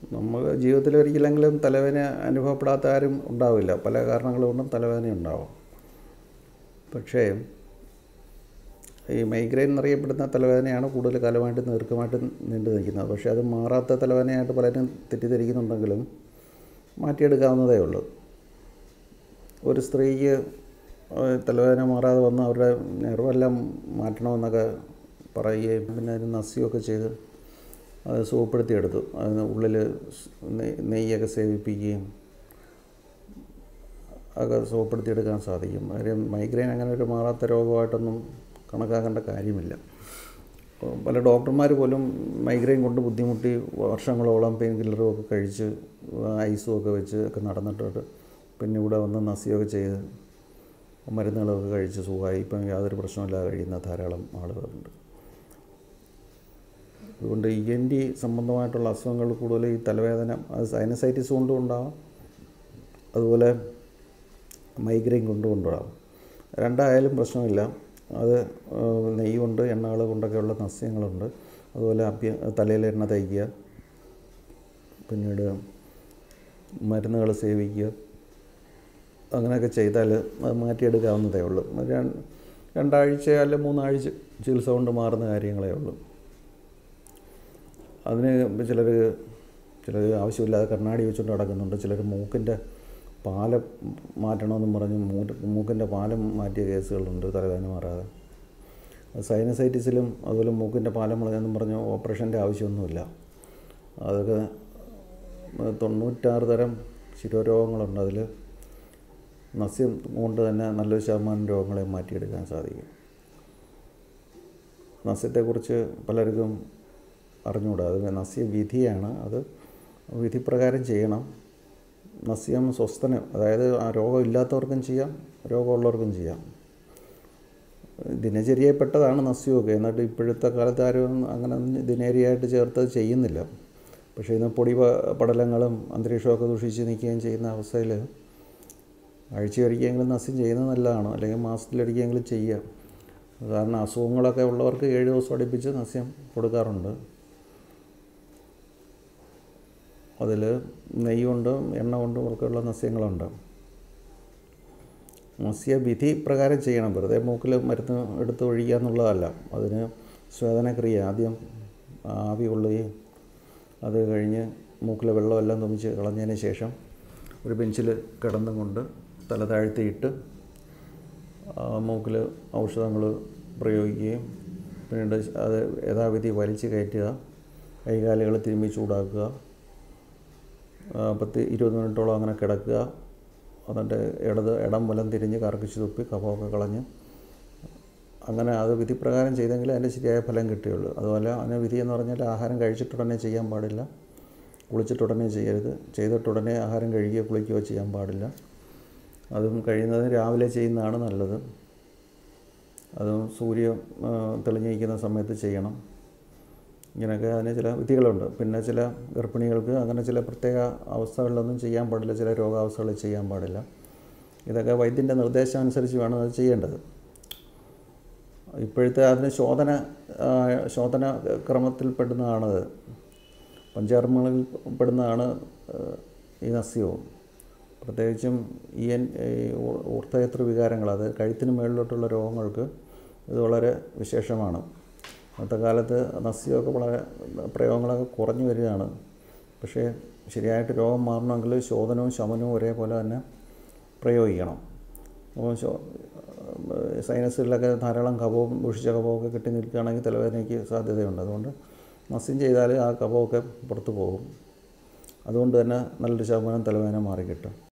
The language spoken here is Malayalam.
നമ്മൾ ജീവിതത്തിൽ ഒരിക്കലെങ്കിലും തലവേദന അനുഭവപ്പെടാത്ത ആരും ഉണ്ടാവില്ല പല കാരണങ്ങൾ കൊണ്ടും തലവേദന ഉണ്ടാവും പക്ഷേ ഈ മൈഗ്രെയിൻ എന്നറിയപ്പെടുന്ന തലവേദനയാണ് കൂടുതൽ കാലമായിട്ട് ദീർഘമായിട്ട് നീണ്ടു നിൽക്കുന്നത് പക്ഷേ അത് മാറാത്ത തലവേദനയായിട്ട് പലരും തെറ്റിദ്ധരിക്കുന്നുണ്ടെങ്കിലും മാറ്റിയെടുക്കാവുന്നതേ ഉള്ളൂ ഒരു സ്ത്രീക്ക് ഏഹ്, തലവേദന മാറാതെ വന്ന് അവരുടെ നെർവെല്ലാം മാറ്റണമെന്നൊക്കെ പറയുകയും പിന്നെ അതിന് നസ്യമൊക്കെ ചെയ്ത് അത് സുഖപ്പെടുത്തിയെടുത്തു അതിന് ഉള്ളിൽ നെയ് നെയ്യൊക്കെ സേവിപ്പിക്കുകയും ഒക്കെ സുഖപ്പെടുത്തിയെടുക്കാൻ സാധിക്കും കാര്യം മൈഗ്രെയിൻ അങ്ങനെ ഒരു മാറാത്ത രോഗമായിട്ടൊന്നും കണക്കാക്കേണ്ട കാര്യമില്ല അപ്പോൾ പല ഡോക്ടർമാർ പോലും മൈഗ്രെയിൻ കൊണ്ട് ബുദ്ധിമുട്ടി വർഷങ്ങളോളം പെയിൻ കില്ലറും ഒക്കെ കഴിച്ച് ഐസും ഒക്കെ വെച്ച് ഒക്കെ നടന്നിട്ട് പിന്നെ ഇവിടെ വന്ന് നസിയൊക്കെ ചെയ്ത് മരുന്നുകളൊക്കെ കഴിച്ച് സുഖമായി ഇപ്പം യാതൊരു പ്രശ്നമില്ലാതെ കഴിയുന്ന ധാരാളം ആളുകളുണ്ട് അതുകൊണ്ട് ഇ എൻ ഡി സംബന്ധമായിട്ടുള്ള അസുഖങ്ങൾ കൂടുതൽ ഈ തലവേദന അത് സൈനസൈറ്റിസ് കൊണ്ടും ഉണ്ടാവാം അതുപോലെ മൈഗ്രെയിൻ കൊണ്ടും ഉണ്ടാവും രണ്ടായാലും പ്രശ്നമില്ല അത് ഏഹ്, നെയ്യ് കൊണ്ട് എണ്ണകൾ കൊണ്ടൊക്കെയുള്ള നസ്യങ്ങളുണ്ട് അതുപോലെ അഭ്യ തലയിൽ എണ്ണ തേക്കുക പിന്നീട് മരുന്നുകൾ സേവിക്കുക അങ്ങനെയൊക്കെ ചെയ്താൽ അത് മാറ്റിയെടുക്കാവുന്നതേ ഉള്ളൂ ര- രണ്ടാഴ്ച അല്ലെ മൂന്നാഴ്ച ചികിത്സ കൊണ്ട് മാറുന്ന കാര്യങ്ങളേ ഉള്ളൂ അതിന് ചിലർ ചിലർ ആവശ്യമില്ലാതെ കണ്ണാടി വെച്ചുകൊണ്ട് നടക്കുന്നുണ്ട് ചിലർ മൂക്കിൻ്റെ പാലം മാറ്റണമെന്നും പറഞ്ഞ് മൂട്ട് മൂക്കിൻ്റെ പാലം മാറ്റിയ കേസുകളുണ്ട് തലവേദന മാറാതെ അത് സൈനസൈറ്റിസിലും അതുപോലെ മൂക്കിൻ്റെ പാലം കളഞ്ഞെന്നും പറഞ്ഞ് ഓപ്പറേഷൻ്റെ ആവശ്യമൊന്നുമില്ല അതൊക്കെ തൊണ്ണൂറ്റാറ് തരം ശിരോരോഗങ്ങളുണ്ട് അതിൽ നസ്യം കൊണ്ട് തന്നെ നല്ലൊരു ശതമാനം രോഗങ്ങളെ മാറ്റിയെടുക്കാൻ സാധിക്കും നസ്യത്തെക്കുറിച്ച് പലർക്കും അറിഞ്ഞുകൂടാ അത് നസ്യ വിധിയാണ് അത് വിധിപ്രകാരം ചെയ്യണം നസ്യം സ്വസ്ഥന അതായത് ആ രോഗം ഇല്ലാത്തവർക്കും ചെയ്യാം രോഗമുള്ളവർക്കും ചെയ്യാം ദിനചര്യപ്പെട്ടതാണ് നസ്യമൊക്കെ എന്നിട്ട് ഇപ്പോഴത്തെ കാലത്ത് ആരും അങ്ങനെ ദിനചര്യയായിട്ട് ചേർത്ത് ചെയ്യുന്നില്ല പക്ഷേ ഇന്ന് പൊടി പ- പടലങ്ങളും അന്തരീക്ഷമൊക്കെ ദൂഷിച്ച് നിൽക്കുകയും ചെയ്യുന്ന അവസ്ഥയിൽ ആഴ്ചയൊരിക്കലെങ്കിലും നസ്യം ചെയ്യുന്നത് നല്ലതാണ് അല്ലെങ്കിൽ മാസത്തിലൊരിക്കലെങ്കിലും ചെയ്യുക കാരണം അസുഖങ്ങളൊക്കെ ഉള്ളവർക്ക് ഏഴ് ദിവസം അടുപ്പിച്ച് നസ്യം കൊടുക്കാറുണ്ട് അതിൽ നെയ്യ് കൊണ്ടും എണ്ണ കൊണ്ടും ഒക്കെയുള്ള നസ്യങ്ങളുണ്ട് മത്സ്യവിധി പ്രകാരം ചെയ്യണം വെറുതെ മൂക്കിൽ മരുന്ന് എടുത്ത് ഒഴിക്കുക എന്നുള്ളതല്ല അതിന് സ്വേദനക്രിയ ആദ്യം ആവി കൊള്ളുകയും അത് കഴിഞ്ഞ് മൂക്കിലെ വെള്ളമെല്ലാം തുമിച്ച് കളഞ്ഞതിന് ശേഷം ഒരു ബെഞ്ചിൽ കിടന്നും കൊണ്ട് തല താഴ്ത്തിയിട്ട് മൂക്കിൽ ഔഷധങ്ങൾ പ്രയോഗിക്കുകയും പിന്നീട് അത് യഥാവിധി വലിച്ചു കയറ്റുക കൈകാലുകൾ തിരുമ്മി ചൂടാക്കുക ആ, പത്ത് ഇരുപത് മിനിറ്റോളം അങ്ങനെ കിടക്കുക അതിൻ്റെ ഇടത് ഇടം മുലം തിരിഞ്ഞ് കറക്കിച്ച് തുപ്പി കഫമൊക്കെ കളഞ്ഞ് അങ്ങനെ അത് വിധിപ്രകാരം ചെയ്തെങ്കിൽ അതിൻ്റെ ശരിയായ ഫലം കിട്ടുകയുള്ളൂ അതുപോലെ അതിന് വിധി എന്ന് പറഞ്ഞാൽ ആഹാരം കഴിച്ചിട്ടുടനെ ചെയ്യാൻ പാടില്ല കുളിച്ചിട്ടുടനെ ചെയ്യരുത് ചെയ്തിട്ടുടനെ ആഹാരം കഴിക്കുകയോ കുളിക്കുകയോ ചെയ്യാൻ പാടില്ല അതും കഴിയുന്നത് രാവിലെ ചെയ്യുന്നതാണ് നല്ലത് അതും സൂര്യൻ ആ, തെളിഞ്ഞിരിക്കുന്ന സമയത്ത് ചെയ്യണം ഇങ്ങനെയൊക്കെ അതിന് ചില വിധികളുണ്ട് പിന്നെ ചില ഗർഭിണികൾക്ക് അങ്ങനെ ചില പ്രത്യേക അവസ്ഥകളിലൊന്നും ചെയ്യാൻ പാടില്ല ചില രോഗാവസ്ഥകളിൽ ചെയ്യാൻ പാടില്ല ഇതൊക്കെ വൈദ്യൻ്റെ നിർദ്ദേശം അനുസരിച്ച് വേണം അത് ചെയ്യേണ്ടത് ഇപ്പോഴത്തെ അതിന് ശോധന ആ, ശോധന ക്രമത്തിൽ പെടുന്നതാണത് പഞ്ചകർമ്മങ്ങളിൽ പെടുന്നതാണ് ആ, ഈ നസ്യവും പ്രത്യേകിച്ചും ഈ എൻ ഈ ഊ- ഊർദ്ധയത്ര വികാരങ്ങൾ അത് കഴുത്തിന് മുകളിലോട്ടുള്ള രോഗങ്ങൾക്ക് ഇത് വളരെ വിശേഷമാണ് അന്നത്തെ കാലത്ത് നസ്യമൊക്കെ വളരെ പ്രയോഗങ്ങളൊക്കെ കുറഞ്ഞു വരികയാണ് പക്ഷേ ശരിയായിട്ട് രോഗം മാറണമെങ്കിൽ ശോധനവും ശമനവും ഒരേപോലെ തന്നെ പ്രയോഗിക്കണം അപ്പോൾ ശോ സൈനസുകളിലൊക്കെ ധാരാളം കഫവും ദൂഷിച്ച കഫമൊക്കെ കെട്ടി നിൽക്കുകയാണെങ്കിൽ തലവേദനയ്ക്ക് സാധ്യതയുണ്ട് അതുകൊണ്ട് നസ്യം ചെയ്താൽ ആ കഫമൊക്കെ പുറത്തു പോകും അതുകൊണ്ട് തന്നെ നല്ലൊരു ശതമാനം തലവേദന മാറി കിട്ടും